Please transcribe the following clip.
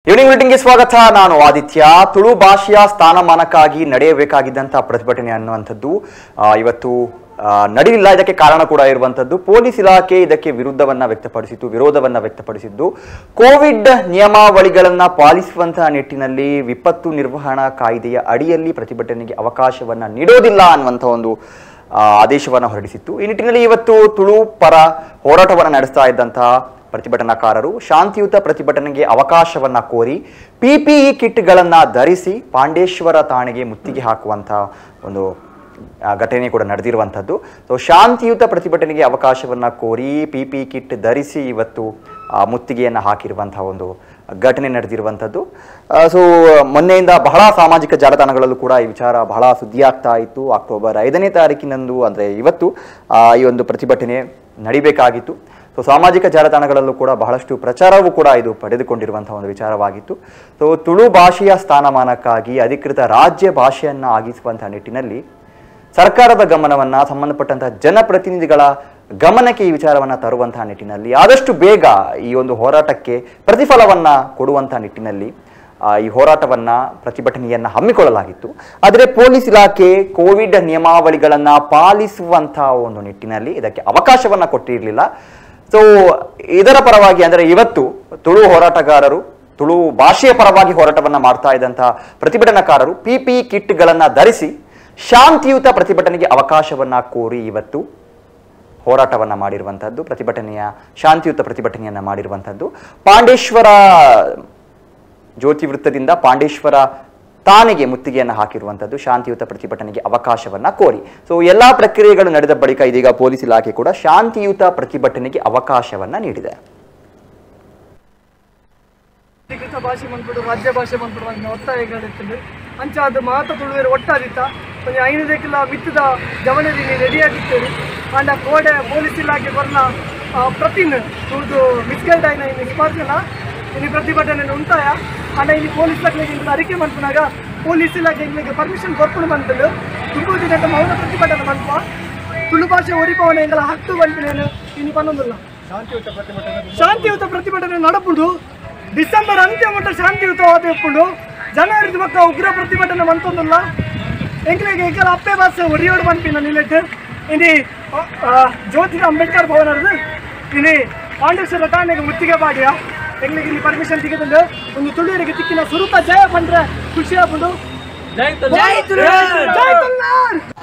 Evening ಮೀಟಿಂಗ್ಗೆ ಸ್ವಾಗತ ನಾನು ಆದಿತ್ಯ ತುಳು ಭಾಷೆಯ ಸ್ಥಾನಮಾನಕ್ಕಾಗಿ ನಡೆಯಬೇಕಾಗಿದ್ದಂಥ ಪ್ರತಿಭಟನೆ ಅನ್ನುವಂಥದ್ದು ಆ, ಇವತ್ತು ಆ, ನಡೆಯಲಿಲ್ಲ ಇದಕ್ಕೆ ಕಾರಣ ಕೂಡ ಇರುವಂಥದ್ದು ಪೊಲೀಸ್ ಇಲಾಖೆ ಇದಕ್ಕೆ ವಿರುದ್ಧವನ್ನ ವ್ಯಕ್ತಪಡಿಸಿತು ವಿರೋಧವನ್ನ ವ್ಯಕ್ತಪಡಿಸಿದ್ದು ಕೋವಿಡ್ ನಿಯಮಾವಳಿಗಳನ್ನ ಪಾಲಿಸುವಂತಹ ನಿಟ್ಟಿನಲ್ಲಿ ವಿಪತ್ತು ನಿರ್ವಹಣಾ ಕಾಯ್ದೆಯ ಅಡಿಯಲ್ಲಿ ಪ್ರತಿಭಟನೆಗೆ ಅವಕಾಶವನ್ನ ನೀಡೋದಿಲ್ಲ ಅನ್ನುವಂಥ ಒಂದು ಆ, ಆದೇಶವನ್ನು ಹೊರಡಿಸಿತ್ತು ಈ ನಿಟ್ಟಿನಲ್ಲಿ ಇವತ್ತು ತುಳು ಪರ ಹೋರಾಟವನ್ನು ನಡೆಸ್ತಾ ಇದ್ದಂತಹ ಪ್ರತಿಭಟನಾಕಾರರು ಶಾಂತಿಯುತ ಪ್ರತಿಭಟನೆಗೆ ಅವಕಾಶವನ್ನ ಕೋರಿ ಪಿಪಿಇ ಕಿಟ್ಗಳನ್ನ ಧರಿಸಿ ಪಾಂಡೇಶ್ವರ ಠಾಣೆಗೆ ಮುತ್ತಿಗೆ ಹಾಕುವಂತ ಒಂದು ಆ, ಘಟನೆ ಕೂಡ ನಡೆದಿರುವಂಥದ್ದು ಸೊ ಶಾಂತಿಯುತ ಪ್ರತಿಭಟನೆಗೆ ಅವಕಾಶವನ್ನ ಕೋರಿ ಪಿಪಿ ಕಿಟ್ ಧರಿಸಿ ಇವತ್ತು ಆ, ಮುತ್ತಿಗೆಯನ್ನು ಹಾಕಿರುವಂತಹ ಒಂದು ಘಟನೆ ನಡೆದಿರುವಂಥದ್ದು ಸೊ ಮೊನ್ನೆಯಿಂದ ಬಹಳ ಸಾಮಾಜಿಕ ಜಾಲತಾಣಗಳಲ್ಲೂ ಕೂಡ ಈ ವಿಚಾರ ಬಹಳ ಸುದ್ದಿ ಆಗ್ತಾ ಇತ್ತು ಅಕ್ಟೋಬರ್ ಐದನೇ ತಾರೀಕಿನಂದು ಅಂದರೆ ಇವತ್ತು ಆ, ಈ ಒಂದು ಪ್ರತಿಭಟನೆ ನಡಿಬೇಕಾಗಿತ್ತು ಸೊ ಸಾಮಾಜಿಕ ಜಾಲತಾಣಗಳಲ್ಲೂ ಕೂಡ ಬಹಳಷ್ಟು ಪ್ರಚಾರವೂ ಕೂಡ ಇದು ಪಡೆದುಕೊಂಡಿರುವಂತಹ ಒಂದು ವಿಚಾರವಾಗಿತ್ತು ಸೊ ತುಳು ಭಾಷೆಯ ಸ್ಥಾನಮಾನಕ್ಕಾಗಿ ಅಧಿಕೃತ ರಾಜ್ಯ ಭಾಷೆಯನ್ನ ಆಗಿಸುವಂತಹ ನಿಟ್ಟಿನಲ್ಲಿ ಸರ್ಕಾರದ ಗಮನವನ್ನ ಸಂಬಂಧಪಟ್ಟಂತಹ ಜನಪ್ರತಿನಿಧಿಗಳ ಗಮನಕ್ಕೆ ಈ ವಿಚಾರವನ್ನ ತರುವಂತಹ ನಿಟ್ಟಿನಲ್ಲಿ ಆದಷ್ಟು ಬೇಗ ಈ ಒಂದು ಹೋರಾಟಕ್ಕೆ ಪ್ರತಿಫಲವನ್ನ ಕೊಡುವಂತಹ ನಿಟ್ಟಿನಲ್ಲಿ ಆ, ಈ ಹೋರಾಟವನ್ನ ಪ್ರತಿಭಟನೆಯನ್ನ ಹಮ್ಮಿಕೊಳ್ಳಲಾಗಿತ್ತು ಆದರೆ ಪೊಲೀಸ್ ಇಲಾಖೆ ಕೋವಿಡ್ ನಿಯಮಾವಳಿಗಳನ್ನ ಪಾಲಿಸುವಂತಹ ಒಂದು ನಿಟ್ಟಿನಲ್ಲಿ ಇದಕ್ಕೆ ಅವಕಾಶವನ್ನ ಕೊಟ್ಟಿರಲಿಲ್ಲ ಸೊ ಇದರ ಪರವಾಗಿ ಅಂದರೆ ಇವತ್ತು ತುಳು ಹೋರಾಟಗಾರರು ತುಳು ಭಾಷೆಯ ಪರವಾಗಿ ಹೋರಾಟವನ್ನ ಮಾಡ್ತಾ ಇದ್ದಂತಹ ಪ್ರತಿಭಟನಾಕಾರರು ಪಿಪಿ ಕಿಟ್ಗಳನ್ನ ಧರಿಸಿ ಶಾಂತಿಯುತ ಪ್ರತಿಭಟನೆಗೆ ಅವಕಾಶವನ್ನ ಕೋರಿ ಇವತ್ತು ಹೋರಾಟವನ್ನ ಮಾಡಿರುವಂತಹದ್ದು ಪ್ರತಿಭಟನೆಯ ಶಾಂತಿಯುತ ಪ್ರತಿಭಟನೆಯನ್ನ ಮಾಡಿರುವಂತಹದ್ದು ಪಾಂಡೇಶ್ವರ ಜ್ಯೋತಿ ವೃತ್ತದಿಂದ ಪಾಂಡೇಶ್ವರ ತಾನೆಗೆ ಮುತ್ತಿಗೆಯನ್ನು ಹಾಕಿರುವಂಥದ್ದು ಶಾಂತಿಯುತ ಪ್ರತಿಭಟನೆಗೆ ಅವಕಾಶವನ್ನ ಕೋರಿ ಸೊ ಎಲ್ಲಾ ಪ್ರಕ್ರಿಯೆಗಳು ನಡೆದ ಬಳಿಕ ಇದೀಗ ಪೊಲೀಸ್ ಇಲಾಖೆ ಕೂಡ ಶಾಂತಿಯುತ ಪ್ರತಿಭಟನೆಗೆ ಅವಕಾಶವನ್ನ ನೀಡಿದೆ ಅಧಿಕೃತ ಭಾಷೆ ಮನ್ಪಡು ರಾಜ್ಯ ಭಾಷೆ ಮನ್ಪಡು ಅಂತ ಒತ್ತಾಯಗಳಿರ್ತದೆ ಅಂಚ ಅದು ಮಾತ ತುಳುವೇರು ಒಟ್ಟಾದಿತ್ತ ಒಂದು ಐನದಕ್ಕೆಲ್ಲ ಮಿತ್ತದ ಜವನರಿ ರೆಡಿ ಆಗಿರ್ತೇವೆ ಅಂಡ ಕೋಡೆ ಪೊಲೀಸ್ ಇಲಾಖೆ ಬರ್ನ ಪ್ರತಿನ್ ತುಳಿದು ಮಿಸ್ಗೈಡ್ ಆಯ್ನ ಇನ್ನು ಸ್ಪರ್ಶನ ಇನ್ನು ಪ್ರತಿಭಟನೆ ಉಂಟಾಯ ಅಂಡ ಇಲ್ಲಿ ಪೊಲೀಸ್ ಇಲಾಖೆಗೆ ಇಂತ ಅರಿಕೆ ಮನ್ಪನಾಗ ಪೊಲೀಸ್ ಇಲಾಖೆ ಇಲ್ಲಿಗೆ ಪರ್ಮಿಷನ್ ಕೊರ್ಪುಡು ಬಂತಲು ತುಂಬ ದಿನ ಮೌನ ಪ್ರತಿಭಟನೆ ಮನ್ಪ ತುಳು ಭಾಷೆ ಒರಿಪವನ ಎಂಗಳ ಹತ್ತು ಬಂಪಿನೇನು ಇನ್ನು ಪನ್ನೊಂದಿಲ್ಲ ಶಾಂತಿಯುತ ಪ್ರತಿಭಟನೆ ನಡಪುಡು ಡಿಸೆಂಬರ್ ಅಂತ್ಯ ಮಟ್ಟ ಶಾಂತಿಯುತವಾದ ಎಪ್ಪುಡು ಜನವರಿ ಪಕ್ಕ ಉಗ್ರ ಪ್ರತಿಭಟನೆ ಮಂತೊಂದಲ್ಲ ಎಂಕ್ಲೆಗೆ ಎಂಕಲ ಅಪ್ಪೆ ಬಾಸ್ ಒರಿಯೋಡು ಬಂಪಿನ ನಿಲೆಟ್ ಇನಿ ಜ್ಯೋತಿ ಅಂಬೇಡ್ಕರ್ ಭವನದ್ದು ಇನಿ ಪಾಂಡೇಶ್ವರ ಠಾಣೆಗೆ ಮುತ್ತಿಗೆ ಬಾಡಿಯ ಎಂಗ್ಲಿಗೆ ಇಲ್ಲಿ ಪರ್ಮಿಷನ್ ತೆಗೆದು ಒಂದು ತುಳಿಯರಿಗೆ ತಿಕ್ಕಿನ ಸುರೂಪ ಜಯ ಬಂದ್ರೆ ಖುಷಿ ಆಗ್ಬೋದು ಜೈ ತುಳು! ಜೈ ತುಳು!